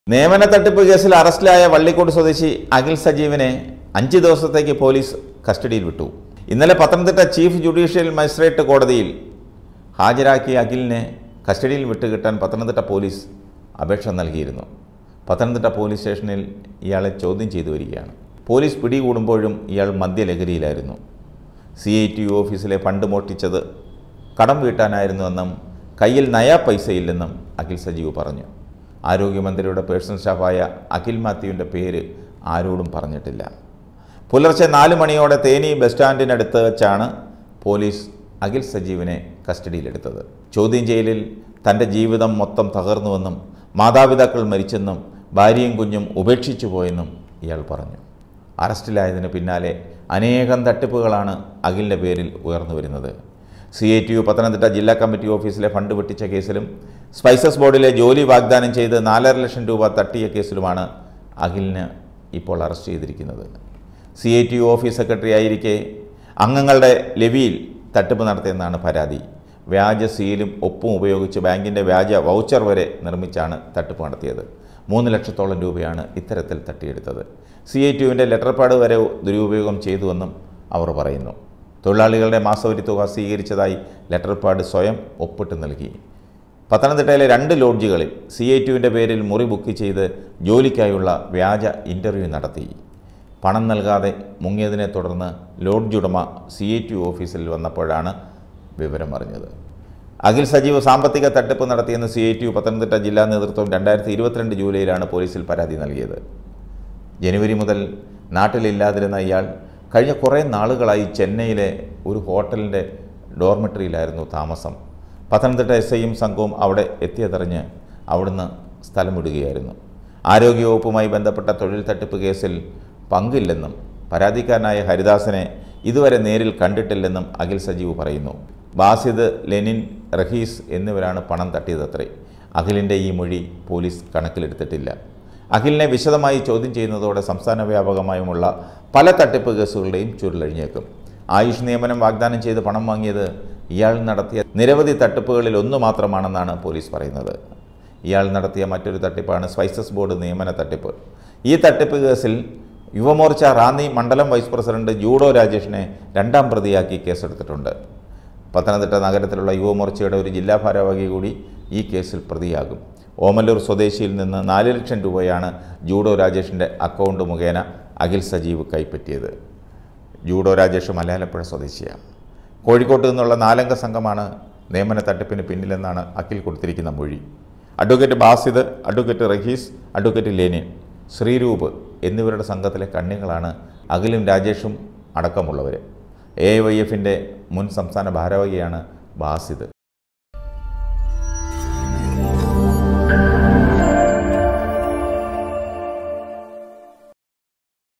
നിയമന തട്ടിപ്പ് കേസിൽ അറസ്റ്റിലായ വള്ളിക്കോട് സ്വദേശി അഖിൽ സജീവിനെ അഞ്ച് ദിവസത്തേക്ക് പോലീസ് കസ്റ്റഡിയിൽ വിട്ടു ഇന്നലെ പത്തനംതിട്ട ചീഫ് ജുഡീഷ്യൽ മജിസ്ട്രേറ്റ് കോടതിയിൽ ഹാജരാക്കിയ അഖിലിനെ കസ്റ്റഡിയിൽ വിട്ടുകിട്ടാൻ പത്തനംതിട്ട പോലീസ് അപേക്ഷ നൽകിയിരുന്നു പത്തനംതിട്ട പോലീസ് സ്റ്റേഷനിൽ ഇയാളെ ചോദ്യം ചെയ്തു വരികയാണ് പോലീസ് പിടികൂടുമ്പോഴും ഇയാൾ മദ്യലഹരിയിലായിരുന്നു സി ഐ ടി യു ഓഫീസിലെ ഫണ്ട് മോഷ്ടിച്ചത് കടം വീട്ടാനായിരുന്നുവെന്നും കയ്യിൽ നയാ പൈസയില്ലെന്നും അഖിൽ സജീവ് പറഞ്ഞു ആരോഗ്യമന്ത്രിയുടെ പേഴ്സണൽ സ്റ്റാഫായ അഖിൽ മാത്യുവിൻ്റെ പേര് ആരോടും പറഞ്ഞിട്ടില്ല പുലർച്ചെ നാല് മണിയോടെ തേനി ബസ് സ്റ്റാൻഡിനടുത്ത് വെച്ചാണ് പോലീസ് അഖിൽ സജീവിനെ കസ്റ്റഡിയിലെടുത്തത് ചോദ്യം ചെയ്യലിൽ തൻ്റെ ജീവിതം മൊത്തം തകർന്നുവെന്നും മാതാപിതാക്കൾ മരിച്ചെന്നും ഭാര്യയും കുഞ്ഞും ഉപേക്ഷിച്ചു പോയെന്നും ഇയാൾ പറഞ്ഞു അറസ്റ്റിലായതിന് പിന്നാലെ അനേകം തട്ടിപ്പുകളാണ് അഖിലിൻ്റെ പേരിൽ ഉയർന്നു വരുന്നത് C I T U Pathanamthitta ജില്ലാ കമ്മിറ്റി ഓഫീസിലെ ഫണ്ട് വെട്ടിച്ച കേസിലും സ്പൈസസ് ബോർഡിലെ ജോലി വാഗ്ദാനം ചെയ്ത് നാലര ലക്ഷം രൂപ തട്ടിയ കേസിലുമാണ് അഖിലിന് ഇപ്പോൾ അറസ്റ്റ് ചെയ്തിരിക്കുന്നത് C I T U office secretary ആയിരിക്കെ അംഗങ്ങളുടെ ലെവിയിൽ തട്ടിപ്പ് നടത്തിയെന്നാണ് പരാതി വ്യാജ സീലും ഒപ്പും ഉപയോഗിച്ച് ബാങ്കിൻ്റെ വ്യാജ വൗച്ചർ വരെ നിർമ്മിച്ചാണ് തട്ടിപ്പ് നടത്തിയത് മൂന്ന് ലക്ഷത്തോളം രൂപയാണ് ഇത്തരത്തിൽ തട്ടിയെടുത്തത് സി ഐ ടിയുവിൻ്റെ ലെറ്റർ പാഡ് വരെ ദുരുപയോഗം ചെയ്തുവെന്നും അവർ പറയുന്നു തൊഴിലാളികളുടെ മാസവരി തുക സ്വീകരിച്ചതായി ലെറ്റർ പാഡ് സ്വയം ഒപ്പിട്ട് നൽകി പത്തനംതിട്ടയിലെ രണ്ട് ലോഡ്ജുകളിൽ സി ഐ ടിയുവിൻ്റെ പേരിൽ മുറി ബുക്ക് ചെയ്ത് ജോലിക്കായുള്ള വ്യാജ ഇൻ്റർവ്യൂ നടത്തി പണം നൽകാതെ മുങ്ങിയതിനെ തുടർന്ന് ലോഡ്ജ് ഉടമ സി ഐ ടി ഓഫീസിൽ വന്നപ്പോഴാണ് വിവരം അറിഞ്ഞത് അഖിൽ സജീവ് സാമ്പത്തിക തട്ടിപ്പ് നടത്തിയെന്ന് C I T U Pathanamthitta ജില്ലാ നേതൃത്വം രണ്ടായിരത്തി ഇരുപത്തിരണ്ട് ജൂലൈയിലാണ് പോലീസിൽ പരാതി നൽകിയത് ജനുവരി മുതൽ നാട്ടിലില്ലാതിരുന്ന ഇയാൾ കഴിഞ്ഞ കുറേ നാളുകളായി ചെന്നൈയിലെ ഒരു ഹോട്ടലിൻ്റെ ഡോർമെട്രിയിലായിരുന്നു താമസം പത്തനംതിട്ട എസ് ഐയും സംഘവും അവിടെ എത്തിയതറിഞ്ഞ് അവിടുന്ന് സ്ഥലം വിടുകയായിരുന്നു ആരോഗ്യവകുപ്പുമായി ബന്ധപ്പെട്ട തൊഴിൽ തട്ടിപ്പ് കേസിൽ പങ്കില്ലെന്നും പരാതിക്കാരനായ ഹരിദാസനെ ഇതുവരെ നേരിൽ കണ്ടിട്ടില്ലെന്നും അഖിൽ സജീവ് പറയുന്നു ബാസിദ് ലെനിൻ റഹീസ് എന്നിവരാണ് പണം തട്ടിയതത്രേ അഖിലിൻ്റെ ഈ മൊഴി പോലീസ് കണക്കിലെടുത്തിട്ടില്ല അഖിലിനെ വിശദമായി ചോദ്യം ചെയ്യുന്നതോടെ സംസ്ഥാന വ്യാപകമായുമുള്ള പല തട്ടിപ്പ് കേസുകളുടെയും ചുരുളഴിഞ്ഞേക്കും ആയുഷ് നിയമനം വാഗ്ദാനം ചെയ്ത് പണം വാങ്ങിയത് ഇയാൾ നടത്തിയ നിരവധി തട്ടിപ്പുകളിൽ ഒന്ന് മാത്രമാണെന്നാണ് പോലീസ് പറയുന്നത് ഇയാൾ നടത്തിയ മറ്റൊരു തട്ടിപ്പാണ് സ്പൈസസ് ബോർഡ് നിയമന തട്ടിപ്പ് ഈ തട്ടിപ്പ് കേസിൽ യുവമോർച്ച റാന്നി മണ്ഡലം വൈസ് പ്രസിഡന്റ് ജൂഡോ രാജേഷിനെ രണ്ടാം പ്രതിയാക്കി കേസെടുത്തിട്ടുണ്ട് പത്തനംതിട്ട നഗരത്തിലുള്ള യുവമോർച്ചയുടെ ഒരു ജില്ലാ ഭാരവാഹി കൂടി ഈ കേസിൽ പ്രതിയാകും ഓമല്ലൂർ സ്വദേശിയിൽ നിന്ന് നാല് ലക്ഷം രൂപയാണ് ജൂഡോ രാജേഷിൻ്റെ അക്കൗണ്ട് മുഖേന അഖിൽ സജീവ് കൈപ്പറ്റിയത് ജൂഡോ രാജേഷ് മലയാളപ്പുഴ സ്വദേശിയാണ് കോഴിക്കോട്ട് നിന്നുള്ള നാലംഗ സംഘമാണ് നിയമന തട്ടിപ്പിന് പിന്നിലെന്നാണ് അഖിൽ കൊടുത്തിരിക്കുന്ന മൊഴി advocate Basid advocate Rahees advocate Lenin Sreeroop എന്നിവരുടെ സംഘത്തിലെ കണ്ണികളാണ് അഖിലും രാജേഷും അടക്കമുള്ളവർ എ വൈ എഫിൻ്റെ മുൻ സംസ്ഥാന ഭാരവാഹിയാണ് ബാസിദ്